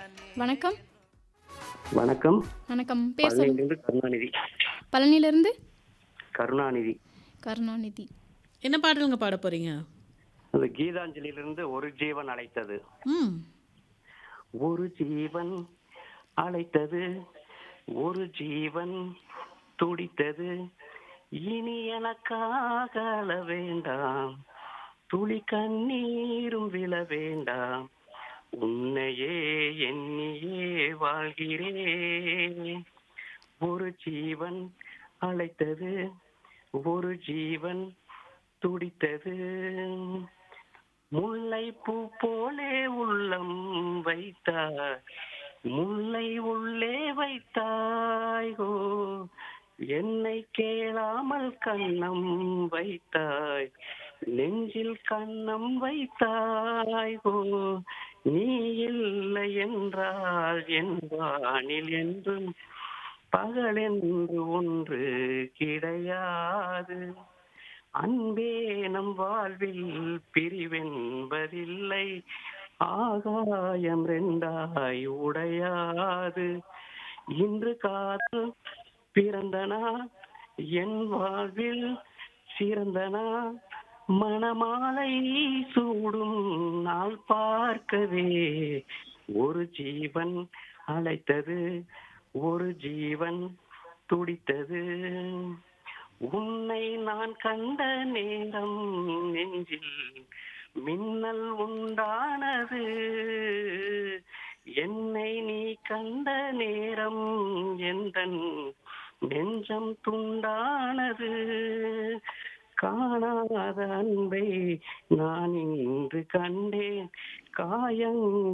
வணக்கம் வணக்கம் வணக்கம் பேர் சொல்லுங்க பழனியிலிருந்து கருணாநிதி பழனியிலிருந்து கருணாநிதி கருணாநிதி என்ன பாடலுங்க பாட போறீங்க அது கீதாஞ்சலியிலிருந்து ஒரு ஜீவன் அழைத்தது ம் ஒரு ஜீவன் அழைத்தது ஒரு ஜீவன் துடித்தது இனி எனக்காக அழ வேண்டாம் துளி கண்ணீரும் விழ வேண்டாம் உன்னையே எண்ணியே வாழ்கிறேன் ஒரு ஜீவன் அழைத்தது ஒரு ஜீவன் துடித்தது முல்லை பூ போலே உள்ளம் வைத்தாய் முல்லை உள்ளே வைத்தாய்கோ என்னை கேளாமல் கண்ணம் வைத்தாய் நெஞ்சில் கண்ணம் வைத்தாய்கோ நீ இல்லை என்றால் என் வானில் என்றும் பகலென்று ஒன்று கிடையாது அன்பே நம் வாழ்வில் பிரிவென்பதில்லை ஆகாயம் ரெண்டாய் உடையாது இன்று காதல் பிறந்தனா என் வாழ்வில் சிறந்தனா மணமாலை சூடும் நாள் பார்க்கவே ஒரு ஜீவன் அழைத்தது ஒரு ஜீவன் துடித்தது உன்னை நான் கண்ட நேரம் நெஞ்சில் மின்னல் உண்டானது என்னை நீ கண்ட நேரம் எந்தன் நெஞ்சம் துண்டானது காணாத அன்பை நான் இன்று கண்டேன் காயங்